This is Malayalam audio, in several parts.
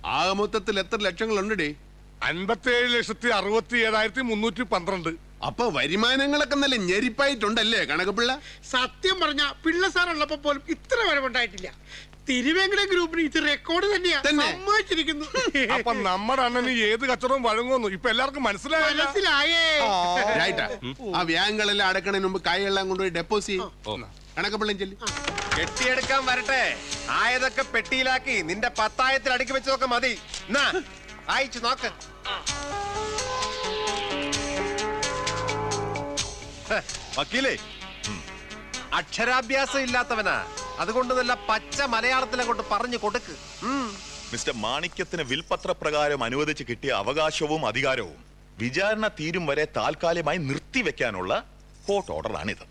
ആകെ മൊത്തത്തിൽ എത്ര ലക്ഷങ്ങളുണ്ടേ അൻപത്തിയേഴ് ലക്ഷത്തി അറുപത്തി ഏഴായിരത്തി മുന്നൂറ്റി പന്ത്രണ്ട് അപ്പൊ വരുമാനങ്ങളൊക്കെ നല്ല ഞെരിപ്പായിട്ടുണ്ടല്ലേ കണക്കപ്പിള്ള സത്യം പറഞ്ഞ പിള്ള സാർ ഉള്ളപ്പോ പോലും ഇത്ര വരവുണ്ടായിട്ടില്ല തിരുവേങ്കട ഗ്രൂപ്പിന് ഇത് റെക്കോർഡ് തന്നെയാ തന്നെ? സമ്മതിച്ചിരിക്കുന്നു അപ്പൊ നമ്മുടെ അണ്ണന് ഏത് കച്ചവടവും വഴങ്ങുന്നു ഇപ്പൊ എല്ലാവർക്കും മനസ്സിലായല്ല മനസ്സിലായേ രായിട്ടാ ആ വ്യാങ്ങളെല്ലാം അടക്കണതിന് മുമ്പ് കായെല്ലാം കൊണ്ടുപോയി ഡെപ്പോസിറ്റ് ചെയ്യും കണക്കപ്പിള്ളം ചെല്ലി കെട്ടിയെടുക്കാൻ വരട്ടെ ആയതൊക്കെ പെട്ടിയിലാക്കി നിന്റെ പത്തായത്തിൽ അടുക്കി വെച്ചതൊക്കെ മതി എന്നാ അയച്ചു നോക്ക് ഹ, വക്കീലേ അക്ഷരാഭ്യാസം ഇല്ലാത്തവനാ അതുകൊണ്ട് നല്ല പച്ച മലയാളത്തിൽ അങ്ങോട്ട് പറഞ്ഞു കൊടുക്ക് ഉം. മിസ്റ്റർ മാണിക്യത്തിന് വിൽപത്ര പ്രകാരം അനുവദിച്ച് കിട്ടിയ അവകാശവും അധികാരവും വിചാരണ തീരും വരെ താൽക്കാലികമായി നിർത്തിവെക്കാനുള്ള കോർട്ട് ഓർഡറാണിത്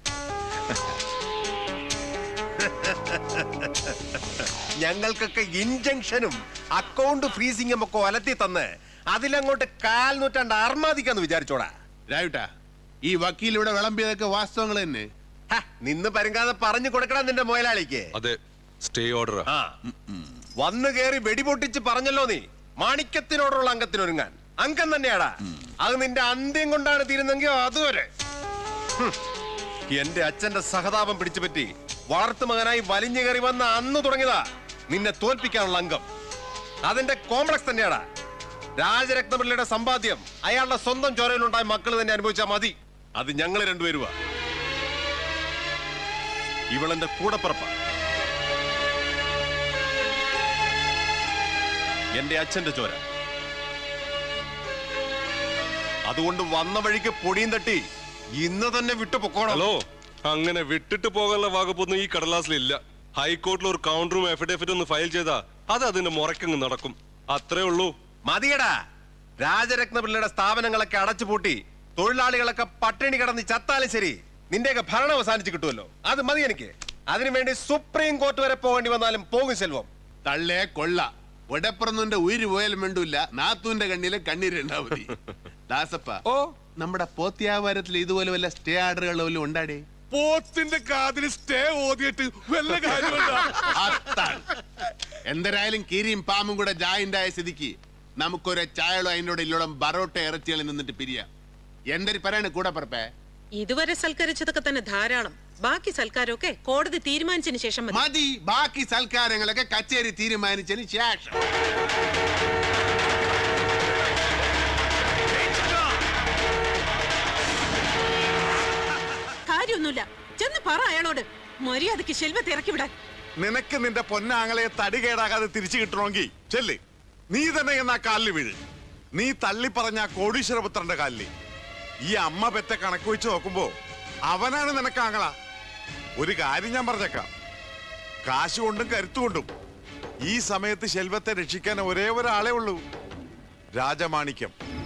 ഞങ്ങൾക്കൊക്കെ ഇൻജങ്ഷനും അക്കൗണ്ട് ഫ്രീസിംഗും ഒക്കെ ഒലത്തി തന്ന് അതിലങ്ങോട്ട് കാൽ നൂറ്റാണ്ട് അർമാദിക്കാന്ന് വിചാരിച്ചോടാ രായിട്ടാ ഈ വക്കീൽ ഇവിടെ വിളമ്പിയതൊക്കെ വാസ്തവങ്ങൾ തന്നെ ഹ, നിന്ന് പരുങ്ങാതെ പറഞ്ഞു കൊടുക്കണം നിന്റെ മുതലാളിക്ക് അതെ സ്റ്റേ ഓർഡർ ആ വന്നു കേറി വെടിപൊട്ടിച്ച് പറഞ്ഞല്ലോ നീ മാണിക്യത്തിനോടുള്ള അംഗത്തിനൊരുങ്ങാൻ അംഗം തന്നെയാടാ അത് നിന്റെ അന്ത്യം കൊണ്ടാണ് തീരുന്നെങ്കിൽ അതുവരെ ഹും. എന്റെ അച്ഛന്റെ സഹതാപം പിടിച്ചു പറ്റി വളർത്തു മകനായി വലിഞ്ഞു കയറി വന്ന അന്ന് തുടങ്ങിയതാ നിന്നെ തോൽപ്പിക്കാനുള്ള അംഗം അതിന്റെ കോംപ്ലക്സ് തന്നെയാടാ രാജരത്നപിള്ളയുടെ സമ്പാദ്യം അയാളുടെ സ്വന്തം ചോരയിലുണ്ടായ മക്കൾ തന്നെ അനുഭവിച്ചാൽ മതി അത് ഞങ്ങൾ രണ്ടുപേരുവാ ഇവളെന്റെ കൂടപ്പിറപ്പാ എന്റെ അച്ഛന്റെ ചോര അതുകൊണ്ട് വന്ന വഴിക്ക് പൊടിയും തട്ടി ഇന്ന് തന്നെ വിട്ടു പൊക്കോണം ഹലോ അങ്ങനെ വിട്ടിട്ട് പോകാനുള്ള വകുപ്പൊന്നും ഈ കടലാസിലില്ല ഹൈക്കോർട്ടിൽ ഒരു കൗണ്ടറും എഫിഡേവിറ്റ് ഒന്ന് ഫയൽ ചെയ്താ അത് അതിന്റെ മുറക്കങ്ങ് നടക്കും അത്രേ ഉള്ളൂ മതിയടാ രാജരത്നപിള്ളയുടെ സ്ഥാപനങ്ങളൊക്കെ അടച്ചുപൂട്ടി തൊഴിലാളികളൊക്കെ പട്ടിണി കിടന്ന് ചത്താലും ശരി നിന്റെയൊക്കെ ഭരണം അവസാനിച്ച് കിട്ടുമല്ലോ അത് മതി എനിക്ക് അതിനുവേണ്ടി സുപ്രീം കോർട്ട് വരെ പോകേണ്ടി വന്നാലും പോകും സെൽവം തള്ളേ കൊള്ള ഉടപ്പുറന്നുന്റെ ഉയിര് പോയാലും വേണ്ടൂല നാത്തൂന്റെ കണ്ണിലെ കണ്ണീരുണ്ടാവും ദാസപ്പ ഓ നമ്മുടെ പോത്യാവാരത്തിൽ ഇതുപോലെ വല്ല സ്റ്റേ ആർഡറുകൾ വല്ലതും ഉണ്ടാടേ പോത്തിന്റെ കാതിൽ സ്റ്റേ ഓതിയിട്ട് വല്ല കാര്യമുണ്ടോ അതാണ്. എന്തരായാലും കീരിയും പാമ്പും കൂടെ ജായിന്റ് ആയ സ്ഥിതിക്ക് നമുക്കൊരു ചായളോ അതിനോട് ഇല്ലോളം ബറോട്ട ഇറച്ചികളിൽ നിന്നിട്ട് പിരിയാം എന്റെ ഒരു പറയാണ് കൂടെ പറപ്പേ ഇതുവരെ സൽക്കരിച്ചതൊക്കെ തന്നെ ധാരാളം ബാക്കി സൽക്കാരമൊക്കെ കോടതി തീരുമാനിച്ചതിന് ശേഷം മതി മതി ബാക്കി സൽക്കാരങ്ങളൊക്കെ കച്ചേരി തീരുമാനിച്ചതിന് ശേഷം കാര്യമൊന്നുമില്ല ചെന്ന് പറ അയാളോട് മര്യാദക്ക് ശെൽവത്തെ ഇറക്കി വിടാൻ നിനക്ക് നിന്റെ പൊന്നാങ്ങളെ തടി കേടാകാതെ തിരിച്ചു കിട്ടണമെങ്കിൽ ചെല്ല് നീ തന്നെ എന്നാ കാലിൽ വീഴ് നീ തള്ളി പറഞ്ഞ ആ കോടീശ്വരപുത്രന്റെ കാലില് ഈ അമ്മ പെറ്റ കണക്ക് വെച്ച് നോക്കുമ്പോ അവനാണ് നിനക്ക് ആങ്ങള ഒരു കാര്യം ഞാൻ പറഞ്ഞേക്കാം കാശ് കൊണ്ടും കരുത്തുകൊണ്ടും ഈ സമയത്ത് ശെൽവത്തെ രക്ഷിക്കാൻ ഒരേ ഒരാളെ ഉള്ളൂ രാജമാണിക്യം